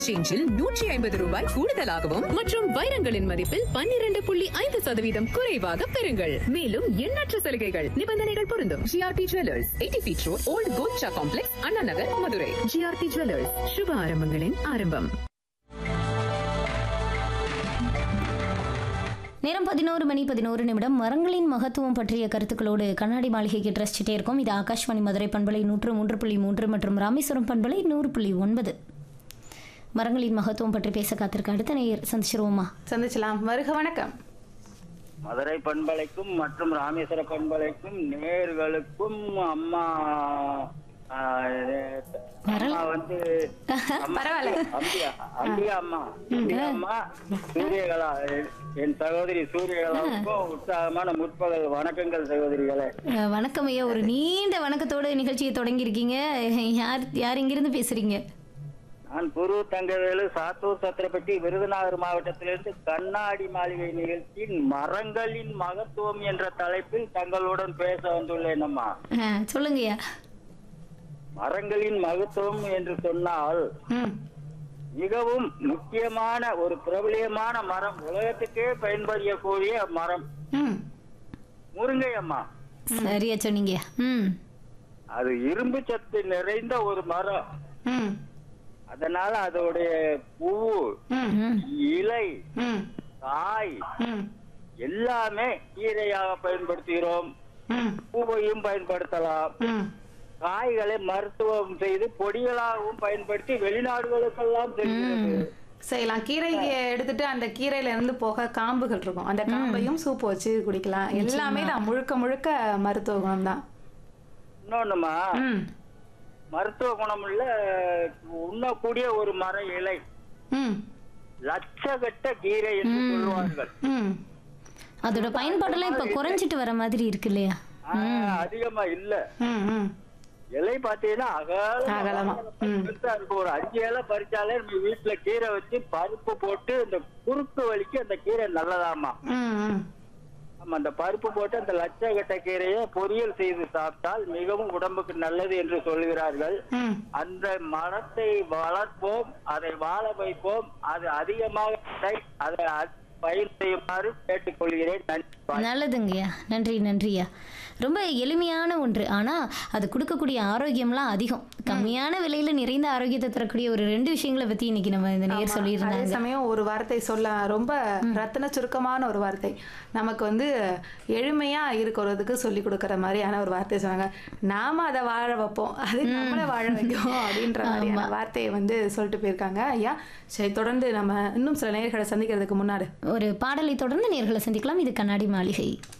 சேஞ்சில் நூற்றி ஐம்பது ரூபாய் கூடுதலாகவும் மற்றும் வைரங்களின் மதிப்பில் பன்னிரண்டு புள்ளி ஐந்து சதவீதம் குறைவாக பெறுங்கள் மேலும் எண்ணற்ற சலுகைகள் நிபந்தனைகள் பொருந்தும் GRT jewellers eighty feet road old Kolcha complex Anna Nagar Madurai GRT jewellers சுப ஆரம்பங்களின் ஆரம்பம் நேரம் பதினோரு மணி பதினோரு நிமிடம் மரங்களின் மகத்துவம் பற்றிய கருத்துக்களோடு கண்ணாடி மாளிகைக்கு ட்ரஸ்டிட்டே இருக்கும் இது ஆகாஷ்வாணி மதுரை பண்பலை நூற்று மூன்று புள்ளி மூன்று மற்றும் ராமேஸ்வரம் பண்பலை நூறு புள்ளி ஒன்பது மரங்களின் மகத்துவம் பற்றி பேச காத்திருக்க அடுத்த நேயர் சந்திச்சிருவோமா சந்திச்சலாம் வருக வணக்கம் மதுரை பண்பலைக்கும் மற்றும் ராமேஸ்வர பண்பலைக்கும் நேர்களுக்கும் அம்மா ஆ, அம்மா வந்து அம்மா, பரவாயில்ல. அம்பியா அம்பியா அம்மா அம்பியா அம்மா சூரியகலா என் சகோதரி சூரியகலாவுக்கும் உற்சாகமான முற்பகல் வணக்கங்கள் சகோதரிகளே அஹ், வணக்கம் ஐயா ஒரு நீண்ட வணக்கத்தோடு நிகழ்ச்சியை தொடங்கியிருக்கீங்க யார் யார் இங்கிருந்து பேசுறீங்க நான் குரு தங்கவேலு சாத்தூர் சத்திரப்பட்டி விருதுநகர் மாவட்டத்திலிருந்து கண்ணாடி மாளிகை நிகழ்ச்சியின் மரங்களின் மகத்துவம் என்ற தலைப்பில் தங்களுடன் பேச வந்துள்ளேன் அம்மா அஹ், சொல்லுங்கய்யா மரங்களின் மகத்துவம் என்று சொன்னால் ம் மிகவும் முக்கியமான ஒரு பிரபலியமான மரம் உலகத்துக்கே பயன்படுத்தக்கூடிய மரம் ம் முருங்கை அம்மா சரியா சொன்னீங்க ம் அது இரும்பு சத்து நிறைந்த ஒரு மரம் ம் அதனால அதோடைய பூவு ம் ம் இலை ம் காய் ம் எல்லாமே கீரையாக பயன்படுத்துகிறோம் ம் பூவையும் பயன்படுத்தலாம் ம் காய்களை மருத்துவம் செய்து பொடிகளாகவும் பயன்படுத்தி வெளிநாடுகளுக்கெல்லாம் செல்கிறது செய்யலாம் கீரையை எடுத்துட்டு அந்த கீரையில இருந்து போக காம்புகள் இருக்கும் அந்த காம்பையும் சூப்பு வச்சு குடிக்கலாம் எல்லாமே தான் முழுக்க முழுக்க மருத்துவ குணம் தான் இன்னொன்னுமா ம் மருத்துவ குணமுள்ள உண்ணக்கூடிய ஒரு மர இலை ம் லட்சகட்ட கீரை என்று சொல்லுவார்கள் ம் அதோட பயன்பாடெல்லாம் இப்ப குறைஞ்சிட்டு வர மாதிரி இருக்கு இல்லையா ஆஹ், அதிகமா இல்ல ம் ம் இலை பாத்தீங்கன்னா அகலமா அகலமா. ம். பெருசா இருக்கும். ஒரு அஞ்சு இலை பறிச்சாலே நம்ம வீட்டுல கீரை வச்சு பருப்பு போட்டு இந்த குறுக்கு வலிக்கு அந்த கீரை நல்லதாமா ம் ம் நம்ம அந்த பருப்பு போட்டு அந்த லட்சகட்ட கீரையை பொரியல் செய்து சாப்பிட்டால் மிகவும் உடம்புக்கு நல்லது என்று சொல்கிறார்கள் ம் அந்த மரத்தை வளர்ப்போம் அதை வாழ வைப்போம் அது அதிகமாக இல்லை. அதை அ- பயிர் செய்யுமாறு கேட்டுக்கொள்கிறேன் நன்றி நல்லதுங்கய்யா நன்றி நன்றியா ரொம்ப எளிமையான ஒன்று ஆனா அது கொடுக்கக்கூடிய ஆரோக்கியம்லாம் அதிகம் கம்மியான விலையில நிறைந்த ஆரோக்கியத்தை தரக்கூடிய ஒரு ரெண்டு விஷயங்களை பத்தி இன்னைக்கு நம்ம இந்த நேர் அதே சொல்லியிருந்தாங்க சமயம் ஒரு வார்த்தை சொல்ல ரொம்ப ரத்தின சுருக்கமான ஒரு வார்த்தை நமக்கு வந்து எளிமையா இருக்கிறதுக்கு சொல்லி கொடுக்கற மாதிரியான ஒரு வார்த்தை சொன்னாங்க நாம அதை வாழ வைப்போம் அது நம்மள வாழ வைக்கும் அப்படின்ற மாதிரியான வார்த்தையை வந்து சொல்லிட்டு போயிருக்காங்க ஐயா சரி தொடர்ந்து நம்ம இன்னும் சில நேர்களை சந்திக்கிறதுக்கு முன்னாடி ஒரு பாடலை தொடர்ந்து நேர்களை சந்திக்கலாம் இது கண்ணாடி மாளிகை